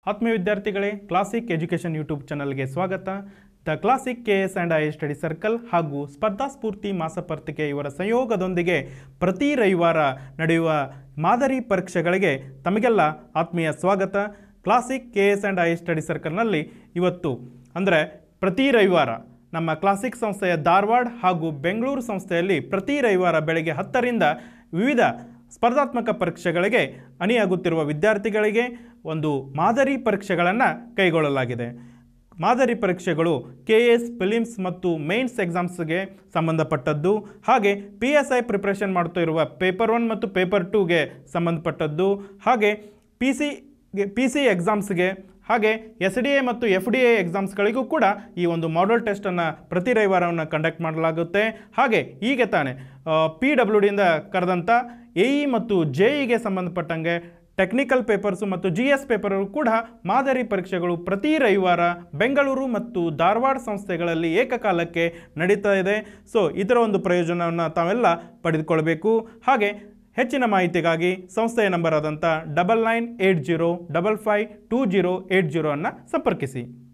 ಆತ್ಮೀಯ ವಿದ್ಯಾರ್ಥಿಗಳೇ classic education YouTube ಚಾನಲ್ಗೆ ಸ್ವಾಗತ the classic K S and I study circle ಹಾಗೂ ಸ್ಪರ್ಧಾ ಸ್ಫೂರ್ತಿ ಮಾಸಪತ್ರಿಕೆ ಇವರ ಸಂಯೋಗದೊಂದಿಗೆ ಪ್ರತಿ ರವಿವಾರ ನಡೆಯುವ ಮಾದರಿ ಪರೀಕ್ಷೆಗಳಿಗೆ ತಮಗೆಲ್ಲ ಆತ್ಮೀಯ ಸ್ವಾಗತ classic K S and I study ಸರ್ಕಲ್ನಲ್ಲಿ ಇವತ್ತು ಅಂದರೆ ಪ್ರತಿ ರವಿವಾರ ನಮ್ಮ ಕ್ಲಾಸಿಕ್ ಸಂಸ್ಥೆಯ ಧಾರವಾಡ ಹಾಗೂ ಬೆಂಗಳೂರು ಸಂಸ್ಥೆಯಲ್ಲಿ ಪ್ರತಿ ರವಿವಾರ ಬೆಳಗ್ಗೆ ಹತ್ತರಿಂದ ವಿವಿಧ ಸ್ಪರ್ಧಾತ್ಮಕ ಪರೀಕ್ಷೆಗಳಿಗೆ ಅಣಿಯಾಗುತ್ತಿರುವ ವಿದ್ಯಾರ್ಥಿಗಳಿಗೆ ಒಂದು ಮಾದರಿ ಪರೀಕ್ಷೆಗಳನ್ನು ಕೈಗೊಳ್ಳಲಾಗಿದೆ ಮಾದರಿ ಪರೀಕ್ಷೆಗಳು ಕೆ ಎಸ್ ಫಿಲಿಮ್ಸ್ ಮತ್ತು ಮೇನ್ಸ್ ಎಕ್ಸಾಮ್ಸ್ಗೆ ಸಂಬಂಧಪಟ್ಟದ್ದು ಹಾಗೆ ಪಿ ಎಸ್ ಐ ಪ್ರಿಪ್ರೇಷನ್ ಮಾಡ್ತಾ ಇರುವ ಪೇಪರ್ ಒನ್ ಮತ್ತು ಪೇಪರ್ ಟೂಗೆ ಸಂಬಂಧಪಟ್ಟದ್ದು ಹಾಗೆ ಪಿ ಸಿ ಪಿ ಸಿ ಎಕ್ಸಾಮ್ಸ್ಗೆ ಹಾಗೆ ಎಸ್ ಡಿ ಎ ಮತ್ತು ಎಫ್ ಡಿ ಎ ಎಕ್ಸಾಮ್ಸ್ಗಳಿಗೂ ಕೂಡ ಈ ಒಂದು ಮಾಡಲ್ ಟೆಸ್ಟನ್ನು ಪ್ರತಿ ರವಿವಾರವನ್ನು ಕಂಡಕ್ಟ್ ಮಾಡಲಾಗುತ್ತೆ ಹಾಗೆ ಈಗ ತಾನೇ ಪಿ ಡಬ್ಲ್ಯೂ ಡಿಯಿಂದ ಕರೆದಂಥ ಎ ಇ ಮತ್ತು ಜೆ ಇಗೆ ಸಂಬಂಧಪಟ್ಟಂಗೆ ಟೆಕ್ನಿಕಲ್ ಪೇಪರ್ಸು ಮತ್ತು ಜಿ ಎಸ್ ಪೇಪರು ಕೂಡ ಮಾದರಿ ಪರೀಕ್ಷೆಗಳು ಪ್ರತಿ ರವಿವಾರ ಬೆಂಗಳೂರು ಮತ್ತು ಧಾರವಾಡ ಸಂಸ್ಥೆಗಳಲ್ಲಿ ಏಕಕಾಲಕ್ಕೆ ನಡೀತಾ ಇದೆ ಸೊ ಇದರ ಒಂದು ಪ್ರಯೋಜನವನ್ನು ತಾವೆಲ್ಲ ಪಡೆದುಕೊಳ್ಬೇಕು ಹಾಗೆ ಹೆಚ್ಚಿನ ಮಾಹಿತಿಗಾಗಿ ಸಂಸ್ಥೆಯ ನಂಬರ್ ಆದಂಥ double nine eight zero double five two zero eight zero ಅನ್ನು ಸಂಪರ್ಕಿಸಿ